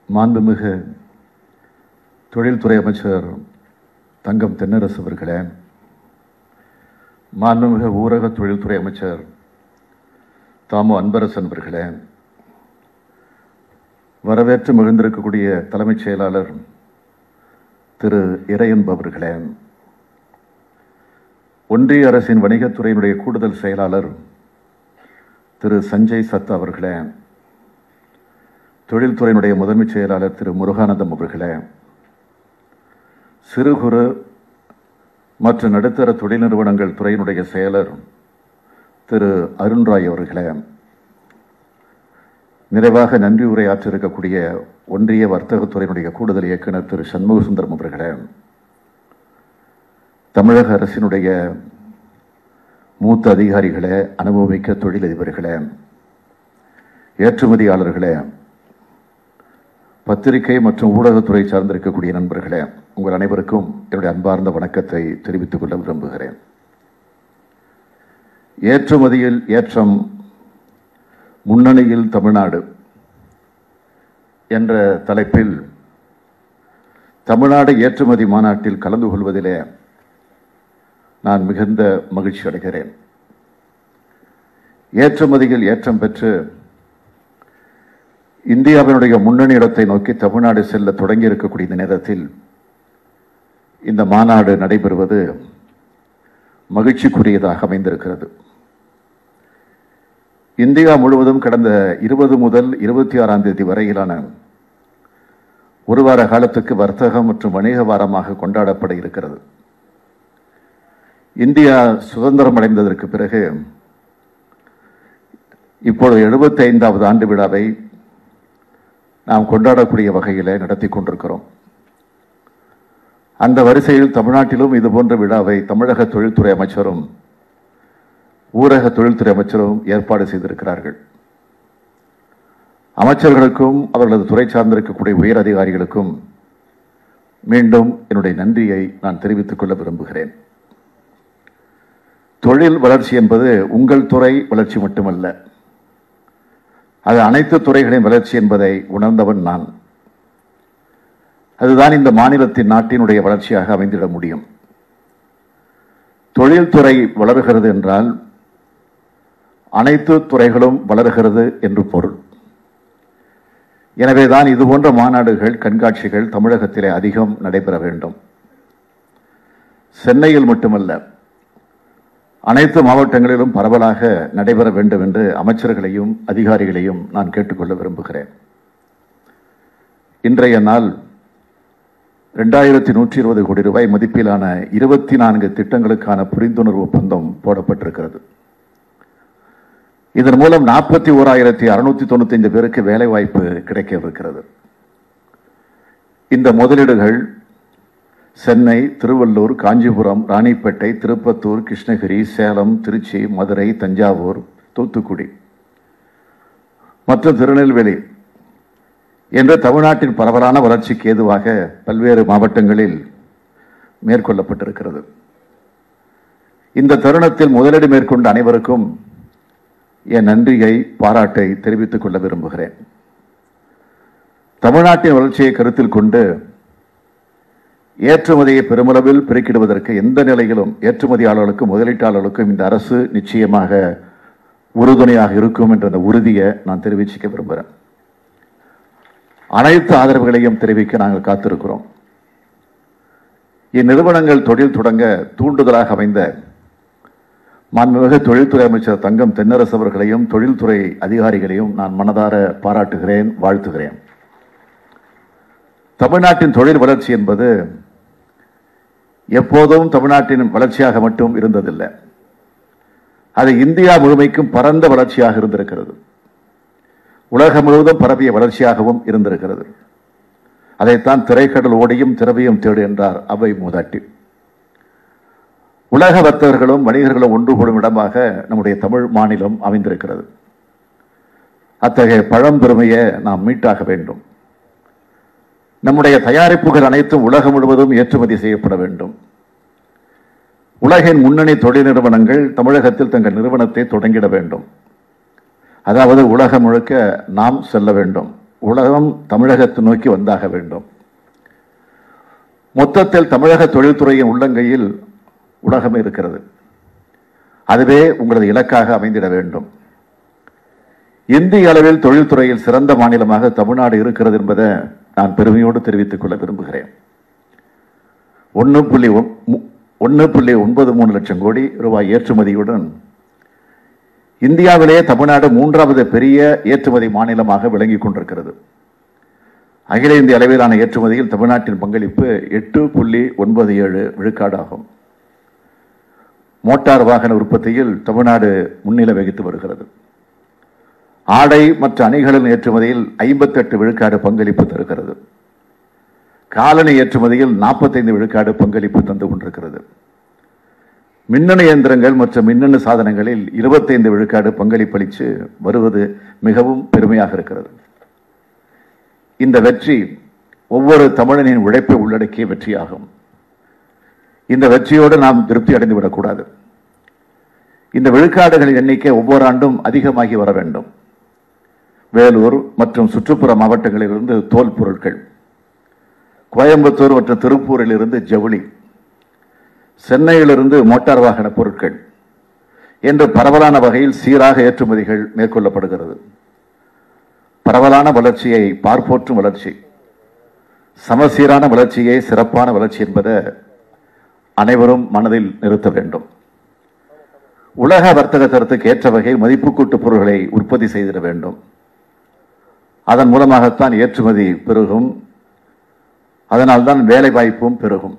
மாண்புமிகு தொழில்துறை அமைச்சர் தங்கம் தென்னரசு அவர்களே மாண்புமிகு ஊரக தொழில்துறை அமைச்சர் தாமு அன்பரசன் அவர்களே வரவேற்று மகிழ்ந்திருக்கக்கூடிய தலைமைச் செயலாளர் திரு இறையன்பு அவர்களே ஒன்றிய அரசின் வணிகத்துறையினுடைய கூடுதல் செயலாளர் திரு சஞ்சய் சத் அவர்களே தொழில்துறையினுடைய முதன்மைச் செயலாளர் திரு முருகானந்தம் அவர்களே சிறு குறு மற்றும் நடுத்தர தொழில் நிறுவனங்கள் துறையினுடைய செயலர் திரு அருண்ராய் அவர்களே நிறைவாக நன்றி உரையாற்றிருக்கக்கூடிய ஒன்றிய வர்த்தகத்துறையினுடைய கூடுதல் இயக்குனர் திரு சண்முக சுந்தரம் அவர்களே தமிழக அரசினுடைய மூத்த அதிகாரிகளே அனுபவமிக்க தொழிலதிபர்களே ஏற்றுமதியாளர்களே பத்திரிகை மற்றும் ஊடகத்துறை சார்ந்திருக்கக்கூடிய நண்பர்களே உங்கள் அனைவருக்கும் என்னுடைய அன்பார்ந்த வணக்கத்தை தெரிவித்துக் கொள்ள விரும்புகிறேன் ஏற்றுமதியில் ஏற்றம் முன்னணியில் தமிழ்நாடு என்ற தலைப்பில் தமிழ்நாடு ஏற்றுமதி மாநாட்டில் கலந்து கொள்வதிலே நான் மிகுந்த மகிழ்ச்சி அடைகிறேன் ஏற்றுமதியில் ஏற்றம் பெற்று இந்தியாவினுடைய முன்னணி இடத்தை நோக்கி தமிழ்நாடு செல்ல தொடங்கி இருக்கக்கூடிய இந்த நேரத்தில் இந்த மாநாடு நடைபெறுவது மகிழ்ச்சிக்குரியதாக அமைந்திருக்கிறது இந்தியா முழுவதும் கடந்த இருபது முதல் இருபத்தி ஆறாம் தேதி வரையிலான ஒரு வார காலத்துக்கு வர்த்தகம் மற்றும் வணிக வாரமாக கொண்டாடப்பட இருக்கிறது இந்தியா சுதந்திரம் அடைந்ததற்கு பிறகு இப்பொழுது எழுபத்தி ஐந்தாவது ஆண்டு விழாவை நாம் கொண்டாடக்கூடிய வகையில் நடத்தி கொண்டிருக்கிறோம் அந்த வரிசையில் தமிழ்நாட்டிலும் இது போன்ற விழாவை தமிழக தொழில்துறை அமைச்சரும் ஊரக தொழில்துறை அமைச்சரும் ஏற்பாடு செய்திருக்கிறார்கள் அமைச்சர்களுக்கும் அவர்களது துறை சார்ந்திருக்கக்கூடிய உயர் அதிகாரிகளுக்கும் மீண்டும் என்னுடைய நன்றியை நான் தெரிவித்துக் கொள்ள விரும்புகிறேன் தொழில் வளர்ச்சி என்பது உங்கள் துறை வளர்ச்சி மட்டுமல்ல அது அனைத்து துறைகளின் வளர்ச்சி என்பதை உணர்ந்தவன் நான் அதுதான் இந்த மாநிலத்தின் நாட்டினுடைய வளர்ச்சியாக அமைந்திட முடியும் தொழில்துறை வளர்கிறது என்றால் அனைத்து துறைகளும் வளர்கிறது என்று பொருள் எனவேதான் இது போன்ற மாநாடுகள் கண்காட்சிகள் தமிழகத்திலே அதிகம் நடைபெற வேண்டும் சென்னையில் மட்டுமல்ல அனைத்து மாவட்டங்களிலும் பரவலாக நடைபெற வேண்டும் என்று அமைச்சர்களையும் அதிகாரிகளையும் நான் கேட்டுக்கொள்ள விரும்புகிறேன் இன்றைய நாள் ரெண்டாயிரத்தி நூற்றி இருபது கோடி ரூபாய் மதிப்பிலான இருபத்தி நான்கு திட்டங்களுக்கான புரிந்துணர்வு ஒப்பந்தம் போடப்பட்டிருக்கிறது இதன் மூலம் நாற்பத்தி ஓராயிரத்தி அறுநூத்தி தொண்ணூத்தி ஐந்து பேருக்கு வேலை வாய்ப்பு கிடைக்க இருக்கிறது இந்த முதலீடுகள் சென்னை திருவள்ளூர் காஞ்சிபுரம் ராணிப்பேட்டை திருப்பத்தூர் கிருஷ்ணகிரி சேலம் திருச்சி மதுரை தஞ்சாவூர் தூத்துக்குடி மற்றும் திருநெல்வேலி என்ற தமிழ்நாட்டின் பரவலான வளர்ச்சிக்கு ஏதுவாக பல்வேறு மாவட்டங்களில் மேற்கொள்ளப்பட்டிருக்கிறது இந்த தருணத்தில் முதலீடு மேற்கொண்ட அனைவருக்கும் என் நன்றியை பாராட்டை தெரிவித்துக் கொள்ள விரும்புகிறேன் தமிழ்நாட்டின் வளர்ச்சியை கருத்தில் கொண்டு ஏற்றுமதியை பெருமளவில் பெருக்கிடுவதற்கு எந்த நிலையிலும் ஏற்றுமதியாளர்களுக்கும் முதலீட்டாளர்களுக்கும் இந்த அரசு நிச்சயமாக உறுதுணையாக இருக்கும் என்ற அந்த உறுதியை நான் தெரிவிச்சுக்க விரும்புகிறேன் அனைத்து ஆதரவுகளையும் தெரிவிக்க நாங்கள் காத்திருக்கிறோம் இந்நிறுவனங்கள் தொழில் தொடங்க தூண்டுதலாக அமைந்த மாண்புமிகு தொழில்துறை அமைச்சர் தங்கம் தென்னரசு அவர்களையும் தொழில்துறை அதிகாரிகளையும் நான் மனதார பாராட்டுகிறேன் வாழ்த்துகிறேன் தமிழ்நாட்டின் தொழில் வளர்ச்சி என்பது எப்போதும் தமிழ்நாட்டின் வளர்ச்சியாக மட்டும் இருந்ததில்லை அது இந்தியா முழுமைக்கும் பரந்த வளர்ச்சியாக இருந்திருக்கிறது உலகம் முழுவதும் பரவிய வளர்ச்சியாகவும் இருந்திருக்கிறது அதைத்தான் திரைக்கடல் ஓடியும் திரவியும் தேடு என்றார் அவை மூதாட்டி உலக வர்த்தகர்களும் வணிகர்களும் ஒன்று கூடும் இடமாக நம்முடைய தமிழ் மாநிலம் அமைந்திருக்கிறது அத்தகைய பழம்பெருமையை நாம் மீட்டாக வேண்டும் நம்முடைய தயாரிப்புகள் அனைத்தும் உலகம் முழுவதும் ஏற்றுமதி செய்யப்பட வேண்டும் உலகின் முன்னணி தொழில் நிறுவனங்கள் தமிழகத்தில் தங்கள் நிறுவனத்தை தொடங்கிட வேண்டும் அதாவது உலகம் முழுக்க நாம் செல்ல வேண்டும் உலகம் தமிழகத்தை நோக்கி வந்தாக வேண்டும் மொத்தத்தில் தமிழக தொழில்துறையின் உள்ளங்கையில் உலகம் இருக்கிறது அதுவே உங்களது இலக்காக அமைந்திட வேண்டும் இந்திய அளவில் தொழில்துறையில் சிறந்த மாநிலமாக தமிழ்நாடு இருக்கிறது என்பதை நான் பெருமையோடு தெரிவித்துக் கொள்ள விரும்புகிறேன் ஒன்று புள்ளி ஒன்று புள்ளி ஒன்பது மூணு லட்சம் கோடி ரூபாய் ஏற்றுமதியுடன் இந்தியாவிலேயே தமிழ்நாடு மூன்றாவது பெரிய ஏற்றுமதி மாநிலமாக விளங்கிக் கொண்டிருக்கிறது அகில இந்திய அளவிலான ஏற்றுமதியில் தமிழ்நாட்டின் பங்களிப்பு எட்டு புள்ளி ஒன்பது ஏழு விழுக்காடு ஆகும் மோட்டார் வாகன உற்பத்தியில் தமிழ்நாடு முன்னிலை வகித்து வருகிறது ஆடை மற்ற அணிகளின் ஏற்றுமதியில் ஐம்பத்தெட்டு விழுக்காடு பங்களிப்பு தருகிறது காலணி ஏற்றுமதியில் நாற்பத்தைந்து விழுக்காடு பங்களிப்பு தந்து கொண்டிருக்கிறது மின்னணு இயந்திரங்கள் மற்றும் மின்னணு சாதனங்களில் இருபத்தைந்து விழுக்காடு பங்களிப்பளித்து வருவது மிகவும் பெருமையாக இருக்கிறது இந்த வெற்றி ஒவ்வொரு தமிழனின் உழைப்பை உள்ளடக்கிய வெற்றியாகும் இந்த வெற்றியோடு நாம் திருப்தி அடைந்து விடக்கூடாது இந்த விழுக்காடுகளின் எண்ணிக்கை ஒவ்வொரு ஆண்டும் அதிகமாகி வர வேண்டும் வேலூர் மற்றும் சுற்றுப்புற மாவட்டங்களிலிருந்து தோல் பொருட்கள் கோயம்புத்தூர் மற்றும் திருப்பூரில் இருந்து ஜவுளி சென்னையிலிருந்து மோட்டார் வாகன பொருட்கள் என்று பரவலான வகையில் சீராக ஏற்றுமதிகள் மேற்கொள்ளப்படுகிறது பரவலான வளர்ச்சியை பார்ப்போற்றும் வளர்ச்சி சமசீரான வளர்ச்சியை சிறப்பான வளர்ச்சி என்பதை அனைவரும் மனதில் நிறுத்த வேண்டும் உலக வர்த்தக தரத்துக்கு ஏற்ற வகையில் மதிப்பு கூட்டு பொருட்களை உற்பத்தி செய்திட வேண்டும் அதன் மூலமாகத்தான் ஏற்றுமதி பெருகும் அதனால்தான் வேலை வாய்ப்பும் பெருகும்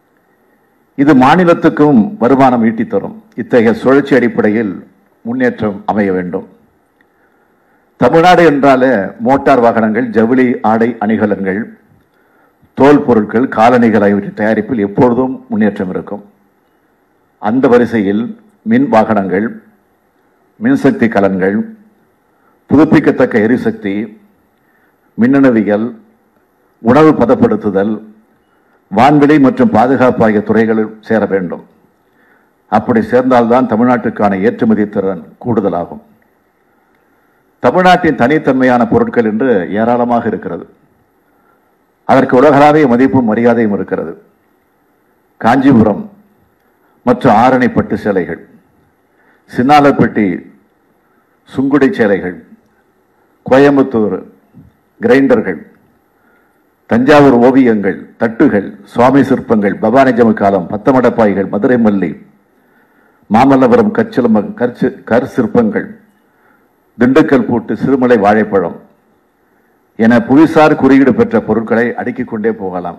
இது மாநிலத்துக்கும் வருமானம் ஈட்டி தரும் இத்தகைய சுழற்சி அடிப்படையில் முன்னேற்றம் அமைய வேண்டும் தமிழ்நாடு என்றாலே மோட்டார் வாகனங்கள் ஜவுளி ஆடை அணிகலன்கள் தோல் பொருட்கள் காலணிகள் ஆகியவற்றின் தயாரிப்பில் எப்பொழுதும் முன்னேற்றம் இருக்கும் அந்த வரிசையில் மின் வாகனங்கள் மின்சக்தி கலன்கள் புதுப்பிக்கத்தக்க எரிசக்தி மின்னணுவியல் உணவு பதப்படுத்துதல் வான்வெளி மற்றும் பாதுகாப்பு ஆகிய துறைகளில் சேர வேண்டும் அப்படி சேர்ந்தால்தான் தமிழ்நாட்டுக்கான ஏற்றுமதி திறன் கூடுதலாகும் தமிழ்நாட்டின் தனித்தன்மையான பொருட்கள் என்று ஏராளமாக இருக்கிறது அதற்கு உலகளாவிய மதிப்பும் மரியாதையும் இருக்கிறது காஞ்சிபுரம் மற்றும் ஆரணி பட்டு சேலைகள் சின்னாலப்பட்டி சுங்குடி சேலைகள் கோயம்புத்தூர் கிரைண்டர்கள் தஞ்சாவூர் ஓவியங்கள் தட்டுகள் சுவாமி சிற்பங்கள் பவானி ஜமுக்காலம் பத்தமடப்பாய்கள் மதுரை மல்லி மாமல்லபுரம் கற்சிலம்ப கற்சி கர் சிற்பங்கள் திண்டுக்கல் பூட்டு சிறுமலை வாழைப்பழம் என புவிசார் குறியீடு பெற்ற பொருட்களை அடுக்கிக் கொண்டே போகலாம்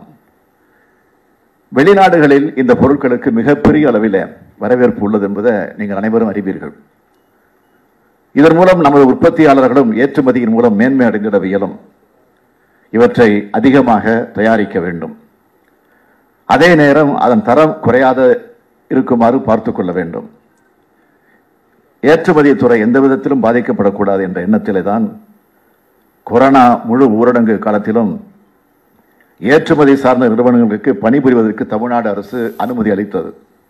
வெளிநாடுகளில் இந்த பொருட்களுக்கு மிகப்பெரிய அளவில் வரவேற்பு உள்ளது என்பதை நீங்கள் அனைவரும் அறிவீர்கள் இதன் மூலம் நமது உற்பத்தியாளர்களும் ஏற்றுமதியின் மூலம் மேன்மை அடைந்திட இயலும் இவற்றை அதிகமாக தயாரிக்க வேண்டும் அதே நேரம் அதன் தரம் குறையாத இருக்குமாறு பார்த்துக் கொள்ள வேண்டும் ஏற்றுமதி துறை எந்த விதத்திலும் பாதிக்கப்படக்கூடாது என்ற எண்ணத்திலே தான் கொரோனா முழு ஊரடங்கு காலத்திலும் ஏற்றுமதி சார்ந்த நிறுவனங்களுக்கு பணிபுரிவதற்கு தமிழ்நாடு அரசு அனுமதி அளித்தது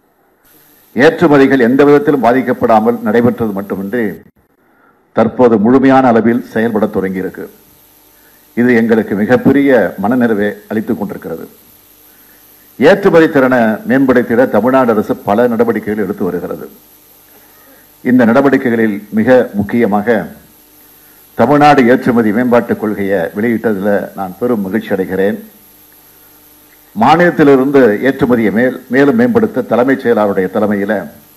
ஏற்றுமதிகள் எந்த விதத்திலும் பாதிக்கப்படாமல் நடைபெற்றது மட்டுமின்றி தற்போது முழுமையான அளவில் செயல்பட தொடங்கியிருக்கு இது எங்களுக்கு மிகப்பெரிய மனநிறைவை அளித்துக் கொண்டிருக்கிறது ஏற்றுமதி திறனை மேம்படுத்திட தமிழ்நாடு அரசு பல நடவடிக்கைகள் எடுத்து வருகிறது இந்த நடவடிக்கைகளில் மிக முக்கியமாக தமிழ்நாடு ஏற்றுமதி மேம்பாட்டுக் கொள்கையை வெளியிட்டதில் நான் பெரும் மகிழ்ச்சி அடைகிறேன் மாநிலத்திலிருந்து ஏற்றுமதியை மேல் மேலும் மேம்படுத்த தலைமைச் செயலாளருடைய தலைமையில்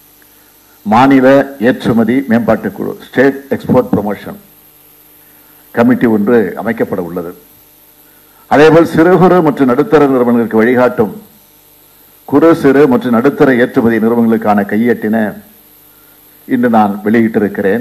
மாநில ஏற்றுமதி மேம்பாட்டுக் குழு ஸ்டேட் எக்ஸ்போர்ட் ப்ரொமோஷன் கமிட்டி ஒன்று அமைக்கப்பட உள்ளது அதேபோல் சிறு குறு மற்றும் நடுத்தர நிறுவனங்களுக்கு வழிகாட்டும் குறு சிறு மற்றும் நடுத்தர ஏற்றுமதி நிறுவனங்களுக்கான கையேட்டின இன்று நான் வெளியிட்டிருக்கிறேன்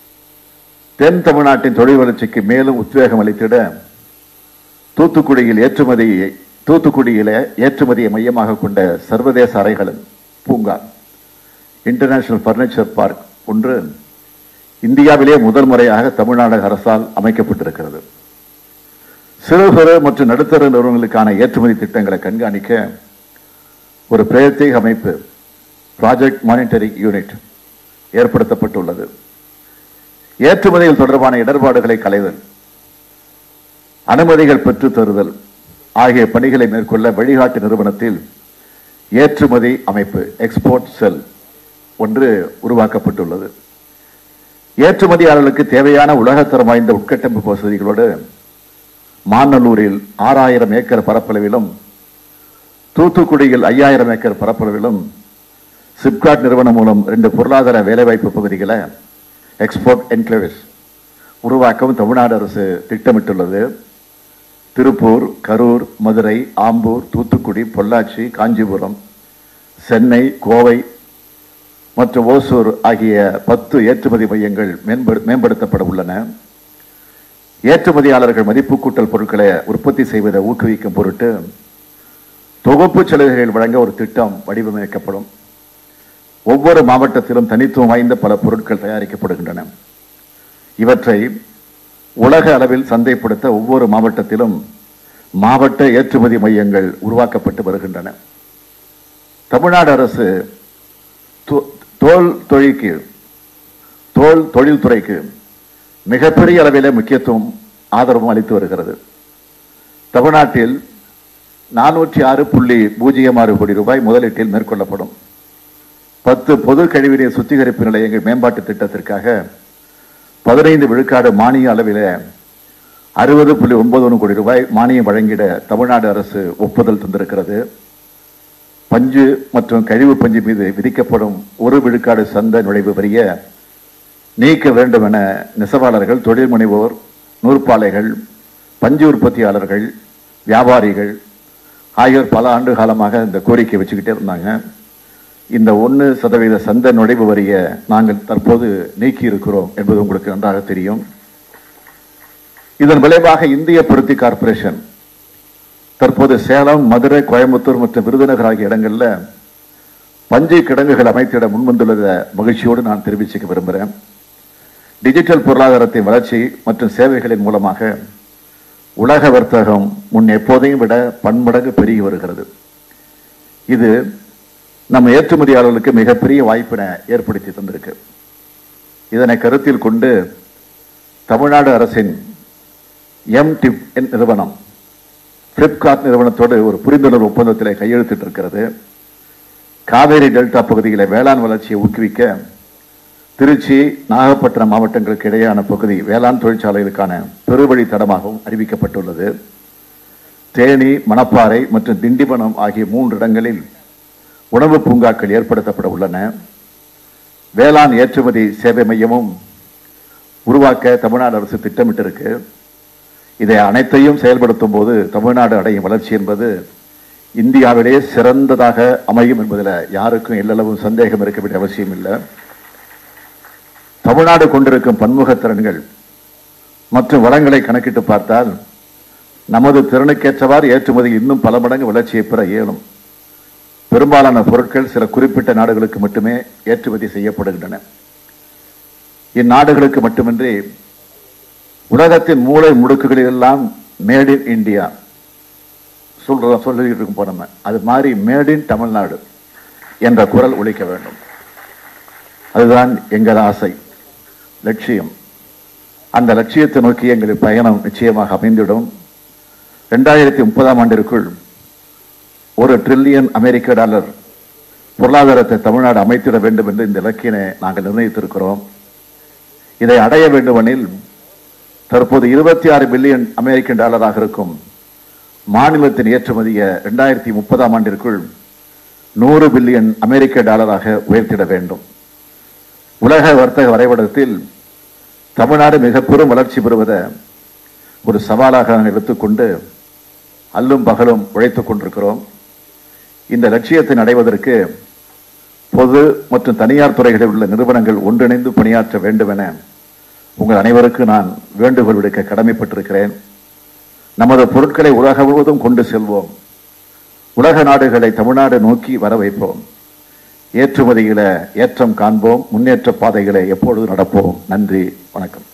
தென் தமிழ்நாட்டின் தொழில் வளர்ச்சிக்கு மேலும் உத்வேகம் அளித்திட தூத்துக்குடியில் ஏற்றுமதி தூத்துக்குடியில ஏற்றுமதியை மையமாக கொண்ட சர்வதேச அறைகளின் பூங்கா இன்டர்நேஷனல் பர்னிச்சர் பார்க் ஒன்று இந்தியாவிலே முதல் முறையாக தமிழ்நாடு அரசால் அமைக்கப்பட்டிருக்கிறது சிறு குறு மற்றும் நடுத்தர நிறுவனங்களுக்கான ஏற்றுமதி திட்டங்களை கண்காணிக்க ஒரு பிரத்யேக அமைப்பு ப்ராஜெக்ட் மானிட்டரிங் யூனிட் ஏற்படுத்தப்பட்டுள்ளது ஏற்றுமதிகள் தொடர்பான இடர்பாடுகளை களைதல் அனுமதிகள் பெற்றுத் தருதல் ஆகிய பணிகளை மேற்கொள்ள வழிகாட்டு நிறுவனத்தில் ஏற்றுமதி அமைப்பு எக்ஸ்போர்ட் செல் ஒன்று உருவாக்கப்பட்டுள்ளது ஏற்றுமதியாளர்களுக்கு தேவையான உலகத்தரம் வாய்ந்த உட்கட்டமைப்பு வசதிகளோடு மாநல்லூரில் ஆறாயிரம் ஏக்கர் பரப்பளவிலும் தூத்துக்குடியில் ஐயாயிரம் ஏக்கர் பரப்பளவிலும் சிப்காட் நிறுவனம் மூலம் ரெண்டு பொருளாதார வேலைவாய்ப்பு பகுதிகளை எக்ஸ்போர்ட் என்க்ளேவ்ஸ் உருவாக்கவும் தமிழ்நாடு அரசு திட்டமிட்டுள்ளது திருப்பூர் கரூர் மதுரை ஆம்பூர் தூத்துக்குடி பொள்ளாச்சி காஞ்சிபுரம் சென்னை கோவை மற்றும் ஓசூர் ஆகிய பத்து ஏற்றுமதி மையங்கள் மேம்படு மேம்படுத்தப்பட உள்ளன ஏற்றுமதியாளர்கள் மதிப்பு கூட்டல் பொருட்களை உற்பத்தி செய்வதை ஊக்குவிக்கும் பொருட்டு தொகுப்பு சலுகைகள் வழங்க ஒரு திட்டம் வடிவமைக்கப்படும் ஒவ்வொரு மாவட்டத்திலும் தனித்துவம் வாய்ந்த பல பொருட்கள் தயாரிக்கப்படுகின்றன இவற்றை உலக அளவில் சந்தைப்படுத்த ஒவ்வொரு மாவட்டத்திலும் மாவட்ட ஏற்றுமதி மையங்கள் உருவாக்கப்பட்டு வருகின்றன தமிழ்நாடு அரசு தோ- தோல் தொழிலுக்கு தோல் தொழில்துறைக்கு மிகப்பெரிய அளவிலே முக்கியத்துவம் ஆதரவும் அளித்து வருகிறது தமிழ்நாட்டில் நானூற்றி ஆறு புள்ளி பூஜ்ஜியம் ஆறு கோடி ரூபாய் முதலீட்டில் மேற்கொள்ளப்படும் பத்து பொது கழிவுநீர் சுத்திகரிப்பு நிலையங்கள் மேம்பாட்டு திட்டத்திற்காக பதினைந்து விழுக்காடு மானிய அளவில் அறுபது புள்ளி ஒன்பது ஒன்று கோடி ரூபாய் மானியம் வழங்கிட தமிழ்நாடு அரசு ஒப்புதல் தந்திருக்கிறது பஞ்சு மற்றும் கழிவு பஞ்சு மீது விதிக்கப்படும் ஒரு விழுக்காடு சந்த நுழைவு வரிய நீக்க வேண்டும் என நெசவாளர்கள் தொழில் முனைவோர் நூற்பாலைகள் பஞ்சு உற்பத்தியாளர்கள் வியாபாரிகள் ஆகியோர் பல ஆண்டு காலமாக இந்த கோரிக்கை வச்சுக்கிட்டே இருந்தாங்க இந்த ஒன்று சதவீத சந்த நுழைவு வரிய நாங்கள் தற்போது நீக்கி இருக்கிறோம் என்பது உங்களுக்கு நன்றாக தெரியும் இதன் விளைவாக இந்திய பருத்தி கார்ப்பரேஷன் தற்போது சேலம் மதுரை கோயம்புத்தூர் மற்றும் விருதுநகர் ஆகிய இடங்கள்ல பஞ்சு கிடங்குகள் அமைத்திட முன்வந்துள்ளத மகிழ்ச்சியோடு நான் தெரிவிச்சுக்க விரும்புகிறேன் டிஜிட்டல் பொருளாதாரத்தின் வளர்ச்சி மற்றும் சேவைகளின் மூலமாக உலக வர்த்தகம் முன் எப்போதையும் விட பன்மடங்கு பெருகி வருகிறது இது நம்ம ஏற்றுமதியாளர்களுக்கு மிகப்பெரிய வாய்ப்பினை ஏற்படுத்தி தந்திருக்கு இதனை கருத்தில் கொண்டு தமிழ்நாடு அரசின் எம் டிப் நிறுவனம் பிளிப்கார்ட் நிறுவனத்தோடு ஒரு புரிந்துணர்வு ஒப்பந்தத்தில் கையெழுத்திட்டு இருக்கிறது காவேரி டெல்டா பகுதியில வேளாண் வளர்ச்சியை ஊக்குவிக்க திருச்சி நாகப்பட்டினம் மாவட்டங்களுக்கு இடையேயான பகுதி வேளாண் தொழிற்சாலைகளுக்கான பெருவழி தடமாகவும் அறிவிக்கப்பட்டுள்ளது தேனி மணப்பாறை மற்றும் திண்டிவனம் ஆகிய மூன்று இடங்களில் உணவு பூங்காக்கள் ஏற்படுத்தப்பட உள்ளன வேளாண் ஏற்றுமதி சேவை மையமும் உருவாக்க தமிழ்நாடு அரசு திட்டமிட்டிருக்கு இதை அனைத்தையும் செயல்படுத்தும் போது தமிழ்நாடு அடையும் வளர்ச்சி என்பது இந்தியாவிலே சிறந்ததாக அமையும் என்பதில் யாருக்கும் எல்லளவும் சந்தேகம் இருக்க வேண்டிய அவசியம் இல்லை தமிழ்நாடு கொண்டிருக்கும் பன்முகத் திறன்கள் மற்றும் வளங்களை கணக்கிட்டு பார்த்தால் நமது திறனுக்கேற்றவாறு ஏற்றுமதி இன்னும் பல மடங்கு வளர்ச்சியை பெற இயலும் பெரும்பாலான பொருட்கள் சில குறிப்பிட்ட நாடுகளுக்கு மட்டுமே ஏற்றுமதி செய்யப்படுகின்றன இந்நாடுகளுக்கு மட்டுமின்றி உலகத்தின் மூளை முடுக்குகளில் எல்லாம் மேட் இன் இந்தியா சொல்ற சொல்லிட்டு இருக்கும் போன நம்ம அது மாதிரி மேட் இன் தமிழ்நாடு என்ற குரல் ஒலிக்க வேண்டும் அதுதான் எங்கள் ஆசை லட்சியம் அந்த லட்சியத்தை நோக்கி எங்கள் பயணம் நிச்சயமாக அமைந்துவிடும் ரெண்டாயிரத்தி முப்பதாம் ஆண்டிற்குள் ஒரு ட்ரில்லியன் அமெரிக்க டாலர் பொருளாதாரத்தை தமிழ்நாடு அமைத்திட வேண்டும் என்று இந்த இலக்கினை நாங்கள் நிர்ணயித்திருக்கிறோம் இதை அடைய வேண்டுமெனில் தற்போது இருபத்தி ஆறு பில்லியன் அமெரிக்கன் டாலராக இருக்கும் மாநிலத்தின் ஏற்றுமதியை இரண்டாயிரத்தி முப்பதாம் ஆண்டிற்குள் நூறு பில்லியன் அமெரிக்க டாலராக உயர்த்திட வேண்டும் உலக வர்த்தக வரைபடத்தில் தமிழ்நாடு மிக பெரும் வளர்ச்சி பெறுவதை ஒரு சவாலாக நாங்கள் எடுத்துக்கொண்டு அல்லும் பகலும் உழைத்துக் கொண்டிருக்கிறோம் இந்த லட்சியத்தை அடைவதற்கு பொது மற்றும் தனியார் துறைகளில் உள்ள நிறுவனங்கள் ஒன்றிணைந்து பணியாற்ற வேண்டும் என உங்கள் அனைவருக்கும் நான் வேண்டுகோள் விடுக்க கடமைப்பட்டிருக்கிறேன் நமது பொருட்களை உலகம் முழுவதும் கொண்டு செல்வோம் உலக நாடுகளை தமிழ்நாடு நோக்கி வர வைப்போம் ஏற்றுமதியில ஏற்றம் காண்போம் முன்னேற்ற பாதைகளை எப்பொழுது நடப்போம் நன்றி வணக்கம்